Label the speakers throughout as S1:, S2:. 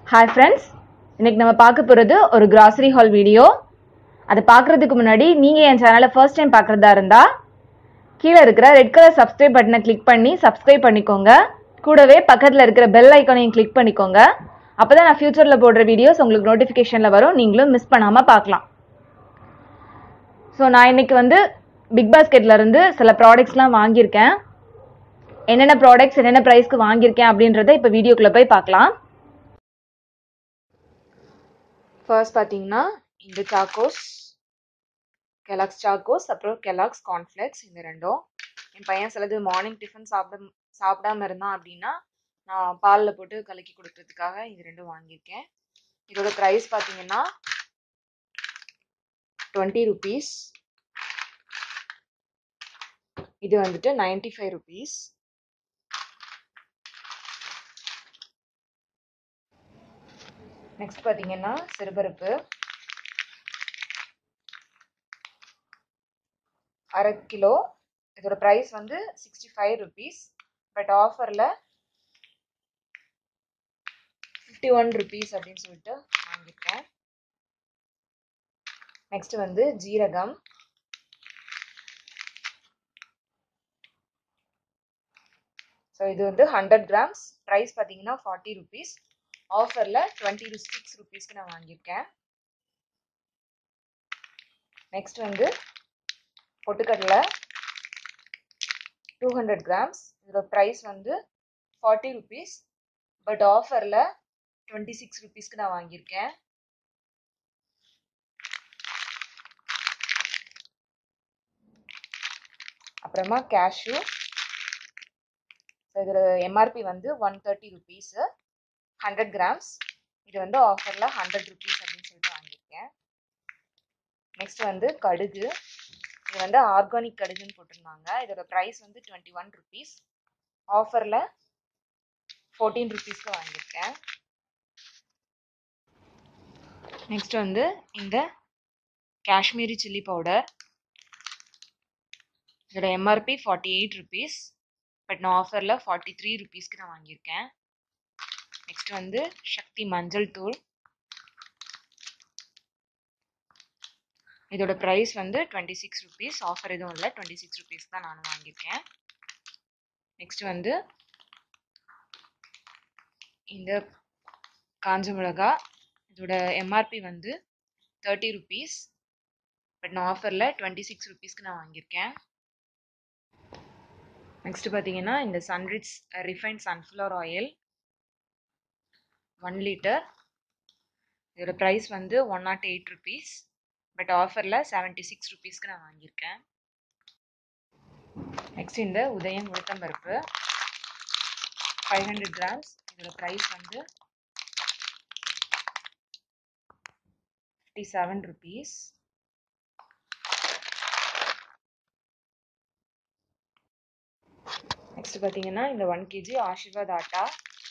S1: hi friends இன்னைக்கு நம்ம பார்க்க போகிறது ஒரு கிராசரி ஹால் வீடியோ அதை பார்க்குறதுக்கு முன்னாடி நீங்கள் என் சேனலை ஃபர்ஸ்ட் டைம் பார்க்குறதா இருந்தால் கீழே இருக்கிற ரெட் கலர் சப்ஸ்கிரைப் பட்டனை கிளிக் பண்ணி சப்ஸ்கிரைப் பண்ணிக்கோங்க கூடவே பக்கத்தில் இருக்கிற பெல் ஐக்கானையும் கிளிக் பண்ணிக்கோங்க அப்போ தான் நான் ஃப்யூச்சரில் போடுற வீடியோஸ் உங்களுக்கு நோட்டிஃபிகேஷனில் வரும் நீங்களும் மிஸ் பண்ணாமல் பார்க்கலாம் ஸோ நான் இன்னைக்கு வந்து பிக் பாஸ்கெட்ல இருந்து சில ப்ராடக்ட்ஸ்லாம் வாங்கியிருக்கேன் என்னென்ன ப்ராடக்ட்ஸ் என்னென்ன ப்ரைஸ்க்கு வாங்கியிருக்கேன் அப்படின்றத இப்போ வீடியோக்குள்ளே போய் பார்க்கலாம் ஃபர்ஸ்ட் பார்த்தீங்கன்னா இந்த சாக்கோஸ் கெலாக்ஸ் சாக்கோஸ் அப்புறம் கெலாக்ஸ் கார்ன்ஃப்ளெக்ஸ் இந்த ரெண்டும் என் பையன் சிலது மார்னிங் டிஃபன் சாப்பிட சாப்பிடாம இருந்தான் அப்படின்னா நான் பாலில் போட்டு கலக்கி கொடுக்கறதுக்காக இது ரெண்டும் வாங்கியிருக்கேன் இதோட ப்ரைஸ் பார்த்தீங்கன்னா டுவெண்ட்டி ருபீஸ் இது வந்துட்டு நைன்டி ஃபைவ் ருபீஸ் நெக்ஸ்ட் பார்த்தீங்கன்னா சிறுபருப்பு அரை கிலோ இதோட ப்ரைஸ் வந்து சிக்ஸ்டி ஃபைவ் ருபீஸ் பட் ஆஃபரில் ஃபிஃப்டி ஒன் ருபீஸ் அப்படின்னு சொல்லிட்டு வாங்கியிருக்கேன் நெக்ஸ்ட் வந்து ஜீரகம் ஸோ இது வந்து ஹண்ட்ரட் கிராம்ஸ் ப்ரைஸ் பார்த்தீங்கன்னா ஃபார்ட்டி ருபீஸ் ஆஃபரில் டுவெண்ட்டி சிக்ஸ் ருபீஸ்க்கு நான் வாங்கியிருக்கேன் நெக்ஸ்ட் வந்து பொட்டுக்கடலை டூ ஹண்ட்ரட் கிராம்ஸ் இதோட ப்ரைஸ் வந்து ஃபார்ட்டி ருபீஸ் பட் ஆஃபரில் டுவெண்ட்டி சிக்ஸ் ருபீஸ்க்கு நான் வாங்கியிருக்கேன் அப்புறமா கேஷ்யூ இதோட எம்ஆர்பி வந்து one thirty rupees hundred grams இது வந்து ஆஃபரில் ஹண்ட்ரட் ருபீஸ் அப்படின்னு சொல்லிட்டு வாங்கியிருக்கேன் நெக்ஸ்ட் வந்து கடுகு இது வந்து ஆர்கானிக் கடுகுன்னு போட்டிருந்தாங்க இதோட ப்ரைஸ் வந்து டுவெண்ட்டி ஒன் ருபீஸ் ஆஃபரில் ஃபோர்டீன் ருபீஸ்க்கு வாங்கியிருக்கேன் நெக்ஸ்ட் வந்து இந்த காஷ்மீரி சில்லி பவுடர் இதோட MRP forty eight rupees but நான் ஆஃபரில் ஃபார்ட்டி த்ரீ ருபீஸ்க்கு நான் வாங்கியிருக்கேன் நெக்ஸ்ட் வந்து சக்தி மஞ்சள் தூள் இதோட ப்ரைஸ் வந்து டுவெண்ட்டி சிக்ஸ் ருபீஸ் ஆஃபர் எதுவும் இல்லை டுவெண்ட்டி சிக்ஸ் ருபீஸ் தான் நான் வாங்கியிருக்கேன் நெக்ஸ்ட் வந்து இந்த காஞ்ச மிளகா இதோட எம்ஆர்பி வந்து தேர்ட்டி ருபீஸ் பட் நான் ஆஃபரில் டுவெண்ட்டி சிக்ஸ் ருபீஸ்க்கு நான் வாங்கியிருக்கேன் நெக்ஸ்ட் பார்த்தீங்கன்னா இந்த Sunrich refined sunflower oil one litre இதோட ப்ரைஸ் வந்து one nought eight rupees but ஆஃபரில் செவன்ட்டி சிக்ஸ் ருபீஸ்க்கு நான் வாங்கியிருக்கேன் நெக்ஸ்ட் இந்த உதயம் உளுத்தம்பருப்பு ஃபைவ் ஹண்ட்ரட் கிராம்ஸ் இதோட ப்ரைஸ் வந்து ஃபிஃப்டி செவன் ருபீஸ் நெக்ஸ்ட் பார்த்தீங்கன்னா இந்த ஒன் கேஜி ஆஷிர்வாத் ஆட்டா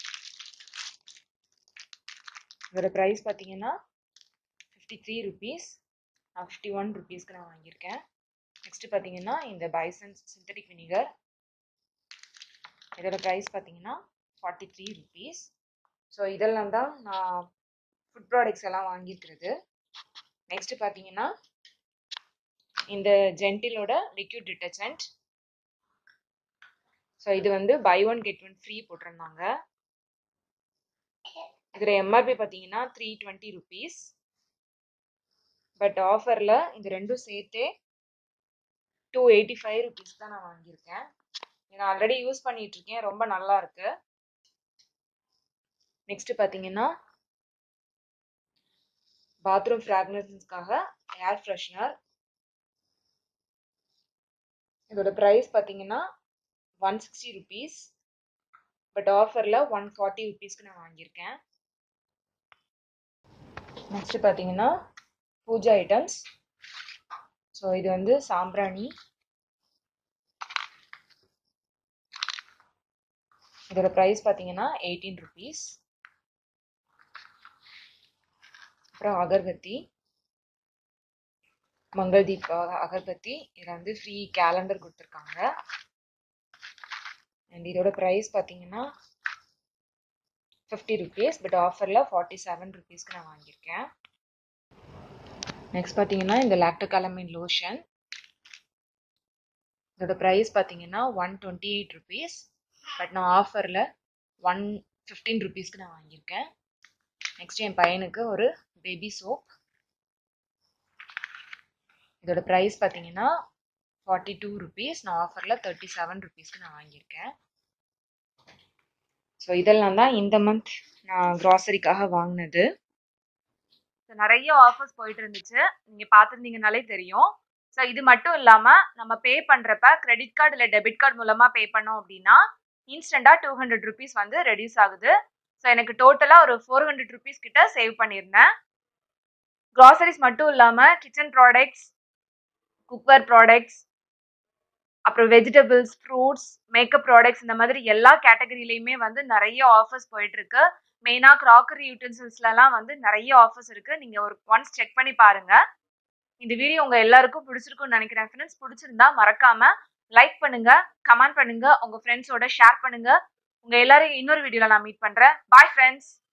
S1: இதோட ப்ரைஸ் பார்த்தீங்கன்னா ஃபிஃப்டி த்ரீ ருபீஸ் நான் ஃபிஃப்டி ஒன் ருபீஸ்க்கு நான் வாங்கியிருக்கேன் நெக்ஸ்ட் பார்த்தீங்கன்னா இந்த பைசன் சிந்தட்டிக் வினிகர் இதோட ப்ரைஸ் பார்த்தீங்கன்னா ஃபார்ட்டி த்ரீ ருபீஸ் ஸோ இதெல்லாம் தான் நான் ஃபுட் ப்ராடக்ட்ஸ் எல்லாம் வாங்கியிருக்கிறது நெக்ஸ்ட் பார்த்தீங்கன்னா இந்த ஜென்டிலோட லிக்யூட் டிட்டர்ஜென்ட் ஸோ இது வந்து buy one get one free போட்டிருந்தாங்க இதில் எம்ஆர்பி பார்த்தீங்கன்னா த்ரீ டுவெண்ட்டி ருபீஸ் பட் ஆஃபரில் இது ரெண்டும் சேர்த்தே டூ எயிட்டி ஃபைவ் ருபீஸ் தான் நான் வாங்கியிருக்கேன் நான் ஆல்ரெடி யூஸ் பண்ணிட்டு இருக்கேன் ரொம்ப நல்லா இருக்கு நெக்ஸ்ட் பார்த்தீங்கன்னா பாத்ரூம் ஃப்ராக்னன்ஸ்க்காக ஏர் ஃப்ரெஷ்னர் இதோட ப்ரைஸ் பார்த்தீங்கன்னா ஒன் சிக்ஸ்டி ருபீஸ் பட் ஆஃபரில் ஒன் ஃபார்ட்டி ருபீஸ்க்கு நான் வாங்கியிருக்கேன் நெக்ஸ்ட் பார்த்தீங்கன்னா பூஜா ஐட்டம்ஸ் ஸோ இது வந்து சாம்பிராணி இதோட ப்ரைஸ் பார்த்தீங்கன்னா எயிட்டீன் ருபீஸ் அப்புறம் அகர்பத்தி மங்கள்தீப் அகர்பத்தி இதில் வந்து ஃப்ரீ கேலண்டர் கொடுத்துருக்காங்க அண்ட் இதோட ப்ரைஸ் பார்த்தீங்கன்னா ஃபிஃப்டி ருபீஸ் பட் ஆஃபரில் ஃபார்ட்டி செவன் ருபீஸ்க்கு நான் வாங்கியிருக்கேன் நெக்ஸ்ட் பார்த்தீங்கன்னா இந்த லாக்டோகாலமின் லோஷன் இதோட ப்ரைஸ் பார்த்தீங்கன்னா one twenty eight rupees but நான் ஆஃபரில் ஒன் ஃபிஃப்டீன் ருபீஸ்க்கு நான் வாங்கியிருக்கேன் நெக்ஸ்ட் என் பையனுக்கு ஒரு பேபி சோப் இதோட ப்ரைஸ் பார்த்தீங்கன்னா ஃபார்ட்டி டூ ருபீஸ் நான் ஆஃபரில் தேர்ட்டி செவன் ருபீஸ்க்கு நான் வாங்கியிருக்கேன் ஸோ இதெல்லாம் தான் இந்த மந்த் நான் க்ராசரிக்காக வாங்கினது ஸோ நிறைய ஆஃபர்ஸ் போயிட்டு இருந்துச்சு நீங்கள் பார்த்துருந்தீங்கனாலே தெரியும் ஸோ இது மட்டும் இல்லாமல் நம்ம பே பண்ணுறப்ப கிரெடிட் கார்டு இல்லை டெபிட் கார்டு மூலமாக பே பண்ணோம் அப்படின்னா இன்ஸ்டண்ட்டாக டூ ஹண்ட்ரட் ருபீஸ் வந்து ரெடியூஸ் ஆகுது ஸோ எனக்கு டோட்டலாக ஒரு ஃபோர் ஹண்ட்ரட் ருபீஸ் கிட்ட சேவ் பண்ணியிருந்தேன் க்ராசரிஸ் மட்டும் இல்லாமல் கிச்சன் ப்ராடக்ட்ஸ் குக்வேர் ப்ராடக்ட்ஸ் அப்புறம் வெஜிடபிள்ஸ் ஃப்ரூட்ஸ் மேக்கப் ப்ராடக்ட்ஸ் இந்த மாதிரி எல்லா கேட்டகரியிலையுமே வந்து நிறைய ஆஃபர்ஸ் போயிட்டு இருக்கு மெயினாக க்ராக்கரி யூட்டன்சில்ஸ்லலாம் வந்து நிறைய ஆஃபர்ஸ் இருக்கு நீங்கள் ஒரு ஒன்ஸ் செக் பண்ணி பாருங்க இந்த வீடியோ உங்க எல்லாருக்கும் பிடிச்சிருக்கும்னு நினைக்கிறேன் ஃப்ரெண்ட்ஸ் பிடிச்சிருந்தா மறக்காம லைக் பண்ணுங்க கமெண்ட் பண்ணுங்க உங்க ஃப்ரெண்ட்ஸோட ஷேர் பண்ணுங்க உங்க எல்லாரையும் இன்னொரு வீடியோல நான் மீட் பண்றேன் பாய் ஃப்ரெண்ட்ஸ்